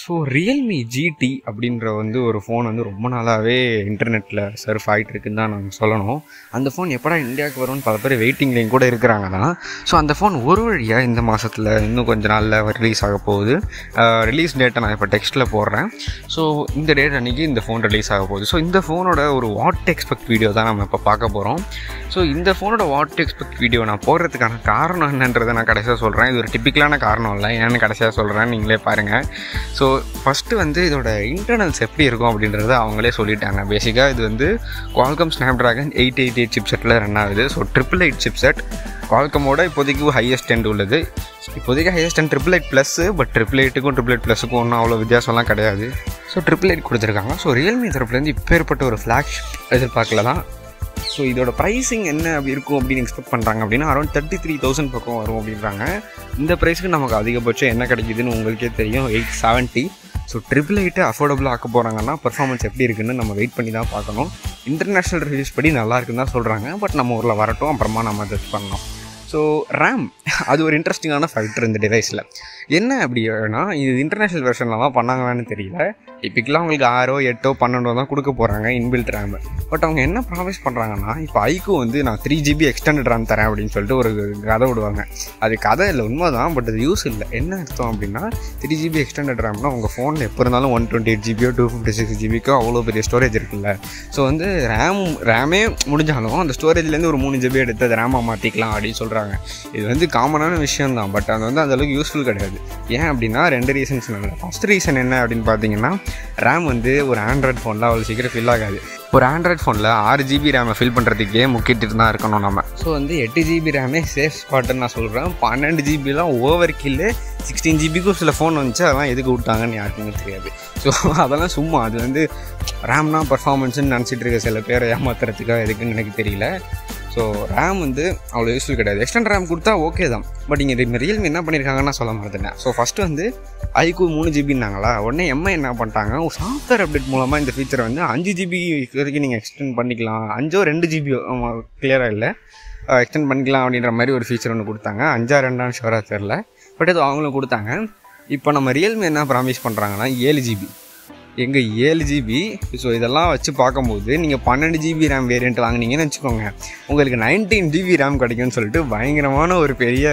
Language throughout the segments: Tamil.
ஸோ ரியல்மி ஜிடி அப்படின்ற வந்து ஒரு ஃபோன் வந்து ரொம்ப நாளாகவே இன்டர்நெட்டில் சர்ஃப் ஆகிட்டு இருக்குன்னு தான் நாங்கள் சொல்லணும் அந்த ஃபோன் எப்படா இந்தியாவுக்கு வரும்னு பல பேர் வெயிட்டிங்லேயும் கூட இருக்கிறாங்க தான் ஸோ அந்த ஃபோன் ஒரு வழியாக இந்த மாதத்தில் இன்னும் கொஞ்ச நாளில் ரிலீஸ் ஆக போகுது ரிலீஸ் டேட்டை நான் இப்போ டெக்ஸ்ட்டில் போடுறேன் ஸோ இந்த டேட் அன்றைக்கி இந்த ஃபோன் ரிலீஸ் ஆக போகுது ஸோ இந்த ஃபோனோட ஒரு வாட் எக்ஸ்பெக்ட் வீடியோ தான் நம்ம இப்போ பார்க்க போகிறோம் ஸோ இந்த ஃபோனோட வாட் எக்ஸ்பெக்ட் வீடியோ நான் போடுறதுக்கான காரணம் என்னன்றதை நான் கடைசியாக சொல்கிறேன் இது ஒரு டிப்பிக்கலான காரணம் இல்லை ஏன்னு கடைசியாக சொல்கிறேன் நீங்களே பாருங்கள் ஸோ ஃபஸ்ட்டு வந்து இதோட இன்டர்னல்ஸ் எப்படி இருக்கும் அப்படின்றத அவங்களே சொல்லிட்டாங்க பேசிக்காக இது வந்து Qualcomm Snapdragon eight eight eight chip செட்டில் ரன் ஆகுது so triple eight chip set குவால்கமோட இப்போதைக்கு ஹையஸ்ட் எண்ட் உள்ளது இப்போதைக்கு highest end triple eight plus but triple எயிட்டுக்கும் ட்ரிபிள் எயிட் ப்ளஸுக்கும் ஒன்றும் அவ்வளோ வித்தியாசம்லாம் கிடையாது ஸோ ட்ரிபிள் எயிட் கொடுத்துருக்காங்க ஸோ ரியல்மி தரப்புலேருந்து இப்பேற்பட்ட ஒரு ஃப்ளாக்ஷிப் எதிர்பார்க்கல தான் ஸோ இதோட ப்ரைஸிங் என்ன அப்படி இருக்கும் அப்படின்னு எக்ஸ்பெக்ட் பண்ணுறாங்க அப்படின்னா அரௌண்ட் தேர்ட்டி த்ரீ தௌசண்ட் பக்கம் வரும் அப்படின்றாங்க இந்த ப்ரைஸுக்கு நமக்கு அதிகபட்சம் என்ன கிடைக்குதுன்னு உங்களுக்கே தெரியும் eight seventy so triple eight அஃபோர்டபுளாக ஆக்க போகிறாங்கன்னா பர்ஃபார்மன்ஸ் எப்படி இருக்குன்னு நம்ம வெயிட் பண்ணி தான் பார்க்கணும் இன்டர்நேஷ்னல் ரிவ்யூஸ் படி நல்லா இருக்குன்னு தான் சொல்கிறாங்க பட் நம்ம ஊரில் வரட்டும் அப்புறமா நம்ம ஜட்ஜ் பண்ணலாம் ஸோ ரேம் அது ஒரு இன்ட்ரெஸ்டிங்கான ஃபேக்டர் இந்த டிவைஸில் என்ன அப்படின்னா இது இன்டர்நேஷ்னல் வெர்ஷனில் தான் பண்ணாங்களான்னு தெரியல டிப்பிக்கலாக அவங்களுக்கு ஆறோ எட்டோ பன்னெண்டோ தான் கொடுக்க போகிறாங்க இன்பில்ட் ரேம் பட் அவங்க என்ன ப்ராமிஸ் பண்ணுறாங்கன்னா இப்போ ஐக்கு வந்து நான் த்ரீ ஜிபி எக்ஸ்டெண்டட் ரேம் தரேன் அப்படின்னு சொல்லிட்டு ஒரு கதை விடுவாங்க அது கதை இல்லை உண்மை தான் பட் அது யூஸ் இல்லை என்ன அர்த்தம் அப்படின்னா த்ரீ ஜிபி எக்ஸ்டெண்டட் ரேம்னா உங்கள் ஃபோனில் எப்போ இருந்தாலும் ஒன் டுவெண்ட்டி எயிட் ஜிபியோ டூ ஃபிஃப்டி சிக்ஸ் ஜிபிக்கோ அவ்வளோ பெரிய ஸ்டோரேஜ் இருக்குல்ல ஸோ வந்து ரேம் ரேமே முடிஞ்சாலும் அந்த ஸ்டோரேஜ்லேருந்து ஒரு மூணு ஜிபி எடுத்து அதை ரேமாக மாற்றிக்கலாம் அப்படின்னு சொல்கிறாங்க இது வந்து காமனான விஷயம் தான் பட் அது வந்து அந்தளவுக்கு யூஸ்ஃபுல் கிடையாது ஏன் அப்படின்னா ரெண்டு ரீசன்ஸ் நல்ல ஃபஸ்ட் ரீசன் என்ன அப்படின்னு பார்த்தீங்கன்னா ரேம் வந்து ஒரு ஆண்ட்ராய்ட் ஃபோனில் அவ்வளோ சீக்கிரம் ஃபில் ஆகாது ஒரு ஆண்ட்ராய்ட் ஃபோனில் ஆறு ஜிபி ரேமை ஃபில் பண்ணுறதுக்கே முக்கிட்டு தான் இருக்கணும் நம்ம ஸோ வந்து எட்டு ஜிபி ரேமே சேஃப் ஸ்பாட்டுன்னு நான் சொல்கிறேன் பன்னெண்டு ஜிபிலாம் ஓவர் கில்லு சிக்ஸ்டீன் ஜிபிக்கும் சில ஃபோன் வந்துச்சு அதெல்லாம் எதுக்கு விட்டாங்கன்னு யாருக்குமே தெரியாது ஸோ அதெல்லாம் சும்மா அது வந்து ரேம்னா பர்ஃபார்மன்ஸ்னு நினச்சிட்டு இருக்க சில பேரை ஏமாத்துறதுக்காக எதுக்குன்னு எனக்கு தெரியல ஸோ ரேம் வந்து அவ்வளோ யூஸ்ஃபுல் கிடையாது எக்ஸ்டெண்ட் ரேம் கொடுத்தா ஓகே தான் பட் இங்கே இது ரியல்மி என்ன பண்ணியிருக்காங்கன்னா சொல்ல மாட்டேன் ஸோ ஃபஸ்ட்டு வந்து ஐக்கு மூணு ஜிபின்னாங்களா உடனே எம்ஐ என்ன பண்ணிட்டாங்க ஒரு சாஃப்ட்வேர் அப்டேட் மூலமாக இந்த ஃபீச்சரை வந்து அஞ்சு ஜிபி வரைக்கும் நீங்கள் எக்ஸ்டெண்ட் பண்ணிக்கலாம் அஞ்சோ ரெண்டு ஜிபியோ கிளியராக இல்லை எக்ஸ்டெண்ட் பண்ணிக்கலாம் அப்படின்ற மாதிரி ஒரு ஃபீச்சர் ஒன்று கொடுத்தாங்க அஞ்சா ரெண்டான்னு ஷோராக தெரில பட் இது அவங்களும் கொடுத்தாங்க இப்போ நம்ம ரியல்மி என்ன ப்ராமிஸ் பண்ணுறாங்கன்னா ஏழு ஜிபி எங்கள் ஏழு ஜிபி ஸோ இதெல்லாம் வச்சு பார்க்கும்போது நீங்கள் பன்னெண்டு ஜிபி ரேம் வேரியண்ட் வாங்கினீங்கன்னு வச்சுக்கோங்க உங்களுக்கு நைன்டீன் ஜிபி ரேம் கிடைக்கும்னு சொல்லிட்டு பயங்கரமான ஒரு பெரிய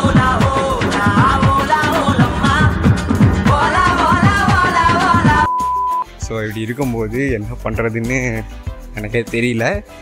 ஸோ இப்படி இருக்கும்போது என்ன பண்ணுறதுன்னு எனக்கே தெரியல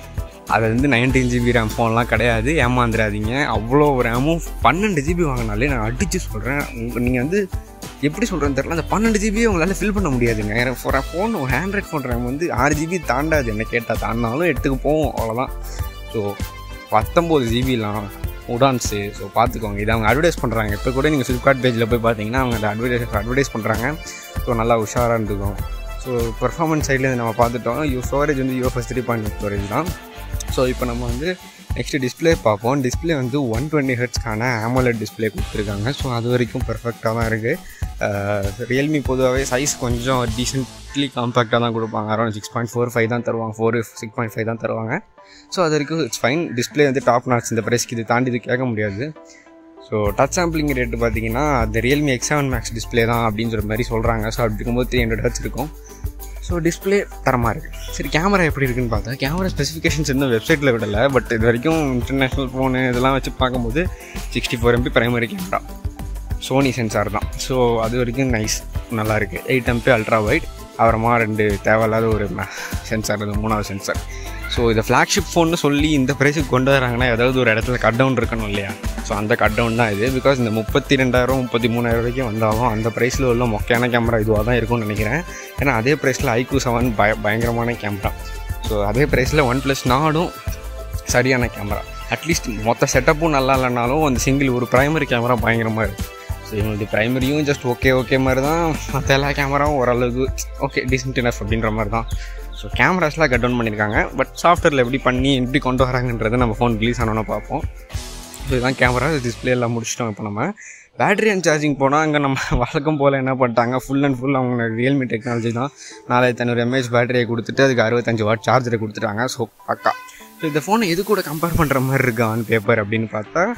அது வந்து நைன்டீன் ஜிபி ரேம் ஃபோன்லாம் கிடையாது ஏமாந்துடாதீங்க அவ்வளோ ரேமும் பன்னெண்டு ஜிபி வாங்கினாலே நான் அடித்து சொல்கிறேன் உங்கள் நீங்கள் வந்து எப்படி சொல்கிறேன்னு தெரில அந்த பன்னெண்டு ஜிபியை உங்களால் ஃபில் பண்ண முடியாதுங்க ஒரு ஃபோன் ஒரு ஆண்ட்ராய்ட் ஃபோன் ரேம் வந்து ஆறு ஜிபி தாண்டாது என்ன கேட்டால் தாண்டினாலும் எட்டுக்கு போவோம் அவ்வளோதான் ஸோ பத்தொம்போது ஜிபிலாம் உடான்ஸு ஸோ பார்த்துக்கோங்க இதை அவங்க அட்வர்டைஸ் பண்ணுறாங்க இப்போ கூட நீங்கள் ஃப்ளிப்கார்ட் பேஜில் போய் பார்த்தீங்கன்னா அவங்க அதை அட்வர்டைஸ் அட்வர்டைஸ் பண்ணுறாங்க ஸோ நல்லா உஷாராக இருந்துக்கும் ஸோ பெர்ஃபார்மன்ஸ் சைட்லேருந்து நம்ம பார்த்துட்டோம் யூ ஸ்டோரேஜ் வந்து யூஎஃப்எஸ் த்ரீ பாயிண்ட் ஸ்டோரேஜ் தான் ஸோ இப்போ நம்ம வந்து நெக்ஸ்ட்டு டிஸ்பிளே பார்ப்போம் டிஸ்பிளே வந்து ஒன் டுவெண்ட்டி ஹெட்ஸ்க்கான ஆமோலட் டிஸ்பிளே கொடுத்துருக்காங்க ஸோ அது வரைக்கும் பெர்ஃபெக்டாக தான் இருக்குது ரியல்மி பொதுவாகவே சைஸ் கொஞ்சம் டீசென்ட்லி காம்பேக்டாக தான் கொடுப்பாங்க around six point four five தான் தருவாங்க ஃபோர் சிக்ஸ் பாயிண்ட் ஃபைவ் தான் தருவாங்க ஸோ அது வரைக்கும் இட்ஸ் ஃபைன் டிஸ்பிளே வந்து டாப் நாட்ஸ் இந்த ப்ரைஸ்க்கு இது தாண்டி இது கேட்க முடியாது ஸோ டச் சாம்பிளிங் ரேட்டு பார்த்தீங்கன்னா அந்த Realme X seven Max display தான் அப்படின்ற மாதிரி சொல்கிறாங்க ஸோ அப்படி இருக்கும்போது த்ரீ ஹண்ட்ரட் ஹெட்ஸ் இருக்கும் ஸோ டிஸ்பிளே தரமாக இருக்குது சரி கேமரா எப்படி இருக்குன்னு பார்த்தா கேமரா ஸ்பெசிஃபிகேஷன்ஸ் இன்னும் வெப்சைட்டில் விடலை பட் இது வரைக்கும் இன்டர்நேஷ்னல் ஃபோனு இதெல்லாம் வச்சு பார்க்கும்போது sixty four MP primary camera Sony sensor தான் ஸோ அது வரைக்கும் நைஸ் நல்லாயிருக்கு எயிட் எம்பி அல்ட்ரா ஒயிட் அப்புறமா ரெண்டு தேவையில்லாத ஒரு சென்சார் இது மூணாவது சென்சார் ஸோ இதை ஃப்ளாக்ஷிப் ஃபோன்னு சொல்லி இந்த ப்ரைஸுக்கு கொண்டு வராங்கன்னா ஏதாவது ஒரு இடத்துல கட் டவுன் இருக்கணும் இல்லையா ஸோ அந்த கட் டவுன் தான் இது பிகாஸ் இந்த முப்பத்தி ரெண்டாயிரம் முப்பத்தி மூணாயிரம் வரைக்கும் வந்தாலும் அந்த ப்ரைஸில் உள்ள மொக்கையான கேமரா இதுவாக தான் இருக்கும்னு நினைக்கிறேன் ஏன்னா அதே ப்ரைஸில் ஐக்யூ செவன் பய பயங்கரமான கேமரா ஸோ அதே ப்ரைஸில் ஒன் ப்ளஸ் நாடும் சரியான கேமரா அட்லீஸ்ட் மொத்த செட்டப்பும் நல்லா இல்லைனாலும் அந்த சிங்கிள் ஒரு ப்ரைமரி கேமரா பயங்கரமாக இருக்குது ஸோ இவங்களுக்கு ப்ரைமரியும் ஜஸ்ட் ஓகே ஓகே மாதிரி தான் மற்ற எல்லா கேமராவும் ஓரளவுக்கு ஓகே டீசென்ட் இனஃப் அப்படின்ற மாதிரி தான் ஸோ கேமராஸ்லாம் கட் டவுன் பண்ணியிருக்காங்க பட் சாஃப்ட்வேரில் எப்படி பண்ணி எப்படி கொண்டு வராங்கன்றதை நம்ம ஃபோன் ரிலீஸ் ஆனோன்னு பார்ப்போம் ஸோ இதுதான் கேமரா டிஸ்பிளே எல்லாம் முடிச்சிட்டோம் இப்போ நம்ம பேட்டரி அண்ட் சார்ஜிங் போனால் அங்கே நம்ம வழக்கம் போல் என்ன பண்ணிட்டாங்க ஃபுல் அண்ட் ஃபுல் அவங்க ரியல்மி டெக்னாலஜி தான் நாலாயிரத்தி ஐநூறு எம்ஏஹெச் பேட்டரியை கொடுத்துட்டு அதுக்கு அறுபத்தஞ்சு வாட் சார்ஜரை கொடுத்துட்டாங்க ஸோ பக்கா ஸோ இந்த ஃபோனை எது கூட கம்பேர் பண்ணுற மாதிரி இருக்கா ஆன் பேப்பர் அப்படின்னு பார்த்தா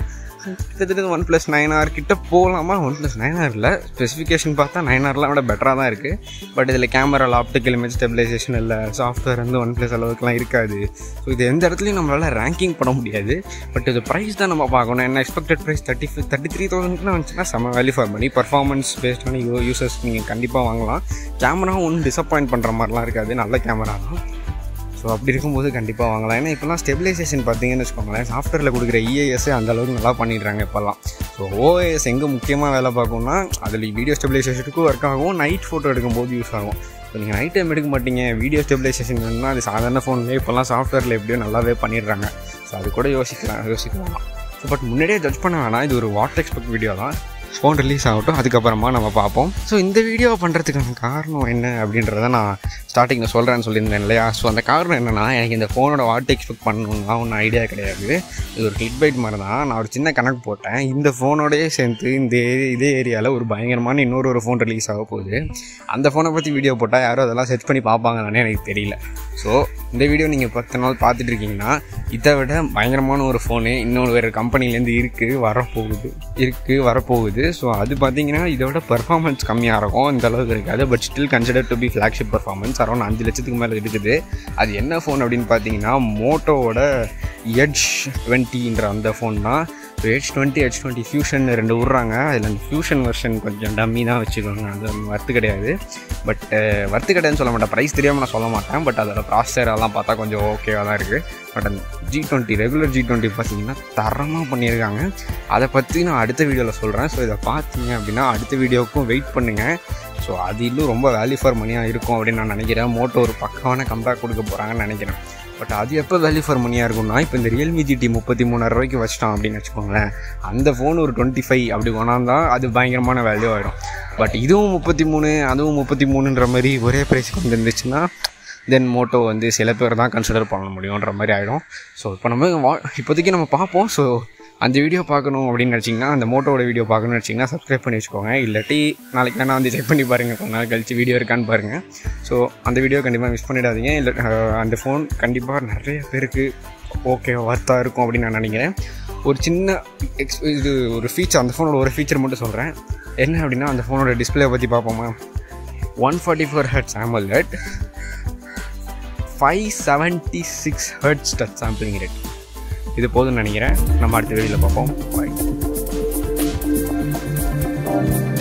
கிட்டத்தட்ட ஒன் ப்ளஸ் நைன் ஆர் கிட்ட போகலாமா ஒன் ப்ளஸ் நைன் ஆர் இல்லை ஸ்பெசிஃபிகேஷன் பார்த்தா நைன் ஆர்லாம் விட பெட்டராக தான் இருக்குது பட் இதில் கேமராவில் ஆப்டிக்கல் இமேஜ் ஸ்டெபிலைசேஷன் இல்லை சாஃப்ட்வேர் வந்து ஒன் ப்ளஸ் அளவுக்குலாம் இருக்காது ஸோ இது எந்த இடத்துலையும் நம்மளால் ரேங்கிங் பண்ண முடியாது பட் இது ப்ரைஸ் தான் நம்ம பார்க்கணும் என்ன expected price thirty thirty three தௌசண்ட்க்குலாம் வந்துச்சுன்னா செம்ம வேல்யூ ஃபார் பண்ணி பர்ஃபார்மன்ஸ் பேஸ்டான யூ யூசர்ஸ் நீங்கள் கண்டிப்பாக வாங்கலாம் கேமராவும் ஒன்றும் டிசப்பாயின்ட் பண்ணுற மாதிரிலாம் இருக்காது நல்ல கேமரா தான் ஸோ அப்படி இருக்கும்போது கண்டிப்பாக வாங்கலாம் ஏன்னா இப்போலாம் ஸ்டெபிலைசேஷன் பார்த்தீங்கன்னு வச்சுக்கோங்களேன் சாஃப்ட்வேரில் கொடுக்குற இஏஎஸ்ஸே அந்த அளவுக்கு நல்லா பண்ணிடுறாங்க இப்போல்லாம் ஸோ ஓஎஸ் எங்கே முக்கியமாக வேலை பார்க்கும்னா அதில் வீடியோ ஸ்டெபிலைசேஷனுக்கும் ஒர்க் ஆகும் நைட் ஃபோட்டோ எடுக்கும்போது யூஸ் ஆகும் ஸோ நீங்கள் நைட் டைம் எடுக்க மாட்டீங்க வீடியோ ஸ்டெபிலைசேஷன் வேணும்னா அது சாதாரண ஃபோன்லேயே இப்போல்லாம் சாஃப்ட்வேரில் எப்படியோ நல்லாவே பண்ணிடுறாங்க ஸோ அது கூட யோசிக்கலாம் யோசிக்கலாம் ஸோ பட் முன்னாடியே ஜட்ஜ் பண்ண வேணாம் இது ஒரு வாட் எக்ஸ்பெக்ட் வீடியோ தான் ஃபோன் ரிலீஸ் ஆகட்டும் அதுக்கப்புறமா நம்ம பார்ப்போம் ஸோ இந்த வீடியோ பண்ணுறதுக்கான காரணம் என்ன அப்படின்றத நான் ஸ்டார்டிங்கில் சொல்கிறேன்னு சொல்லியிருந்தேன் இல்லையா ஸோ அந்த காரணம் என்னென்னா எனக்கு இந்த ஃபோனோட வாட் எக்ஸ்பெக்ட் பண்ணணும்னா ஒன்றும் ஐடியா கிடையாது இது ஒரு கிளிக் பைட் மாதிரி தான் நான் ஒரு சின்ன கணக்கு போட்டேன் இந்த ஃபோனோடயே சேர்ந்து இந்த ஏரி- இதே ஏரியாவில் ஒரு பயங்கரமான இன்னொரு ஒரு ஃபோன் ரிலீஸ் ஆக போகுது அந்த ஃபோனை பற்றி வீடியோ போட்டால் யாரும் அதெல்லாம் செர்ச் பண்ணி பார்ப்பாங்கன்னு எனக்கு தெரியல ஸோ இந்த வீடியோ நீங்கள் பத்து நாள் பார்த்துட்டு இருக்கீங்கன்னா இதை விட பயங்கரமான ஒரு ஃபோனு இன்னொரு வேறு கம்பெனிலேருந்து இருக்குது வரப்போகுது இருக்குது வரப்போகுது ஸோ அது பார்த்தீங்கன்னா இதோட பெர்ஃபார்மன்ஸ் கம்மியாக இருக்கும் இந்த அளவுக்கு இருக்காது but still consider to be flagship performance around அஞ்சு லட்சத்துக்கு மேலே இருக்குது அது என்ன ஃபோன் அப்படின்னு பார்த்தீங்கன்னா மோட்டோவோட எட்ஜ் டுவெண்ட்டின்ற அந்த ஃபோன் தான் so H twenty H twenty fusion ரெண்டு விட்றாங்க அதில் அந்த ஃபியூஷன் வெர்ஷன் கொஞ்சம் டம்மி தான் வச்சுக்கோங்க அது வர்த்து கிடையாது பட் வர்த்து கிடையாதுன்னு சொல்ல மாட்டேன் ப்ரைஸ் தெரியாமல் நான் சொல்ல மாட்டேன் பட் அதோட ப்ராசஸர் அதெல்லாம் பார்த்தா கொஞ்சம் ஓகேவாக தான் இருக்குது பட் அந்த G twenty regular G twenty பார்த்தீங்கன்னா தரமாக பண்ணியிருக்காங்க அதை பற்றி நான் அடுத்த வீடியோவில் சொல்கிறேன் ஸோ இதை பார்த்தீங்க அப்படின்னா அடுத்த வீடியோவுக்கும் வெயிட் பண்ணுங்கள் ஸோ அது இன்னும் ரொம்ப வேல்யூ ஃபார் மணியாக இருக்கும் அப்படின்னு நான் நினைக்கிறேன் மோட்டோ ஒரு பக்கமான கம்பேக் கொடுக்க போகிறாங்கன்னு நினைக்கிறேன் பட் அது எப்போ வேல்யூ ஃபார் மணியாக இருக்கும்னா இப்போ இந்த ரியல்மி ஜிடி முப்பத்தி மூணாயிரம் ரூபாய்க்கு வச்சிட்டான் அப்படின்னு வச்சுக்கோங்களேன் அந்த ஃபோன் ஒரு டுவெண்ட்டி ஃபைவ் அப்படி கொண்டாந்தா அது பயங்கரமான வேல்யூ ஆகிடும் பட் இதுவும் முப்பத்தி மூணு அதுவும் முப்பத்தி மூணுன்ற மாதிரி ஒரே ப்ரைஸ்க்கு வந்துருந்துச்சுன்னா தென் மோட்டோ வந்து சில பேர் தான் கன்சிடர் பண்ண முடியுன்ற மாதிரி ஆகிடும் ஸோ இப்போ நம்ம வா இப்போதைக்கு நம்ம பார்ப்போம் ஸோ அந்த வீடியோ பார்க்கணும் அப்படின்னு நினச்சிங்கன்னா அந்த மோட்டோட வீடியோ பார்க்கணும்னு நினச்சிங்கன்னா சப்ஸ்கிரைப் பண்ணி வச்சுக்கோங்க இல்லாட்டி நாளைக்கு வேணால் வந்து செக் பண்ணி பாருங்கள் கொஞ்ச நாள் கழிச்சு வீடியோ இருக்கான்னு பாருங்கள் ஸோ அந்த வீடியோ கண்டிப்பாக மிஸ் பண்ணிடாதீங்க இல்லை அஹ், அந்த ஃபோன் கண்டிப்பாக நிறைய பேருக்கு ஓகே ஒர்த்தாக இருக்கும் அப்படின்னு நான் நினைக்கிறேன் ஒரு சின்ன எக்ஸ் இது ஒரு ஃபீச்சர் அந்த ஃபோனோட ஒரு ஃபீச்சர் மட்டும் சொல்கிறேன் என்ன அப்படின்னா அந்த ஃபோனோட டிஸ்பிளே பற்றி பார்ப்போமா one forty four hertz AMOLED five seventy six hertz touch sampling rate இது போதும்னு நினைக்கிறேன் நம்ம அடுத்த வீடியோவில் பார்ப்போம் பாய்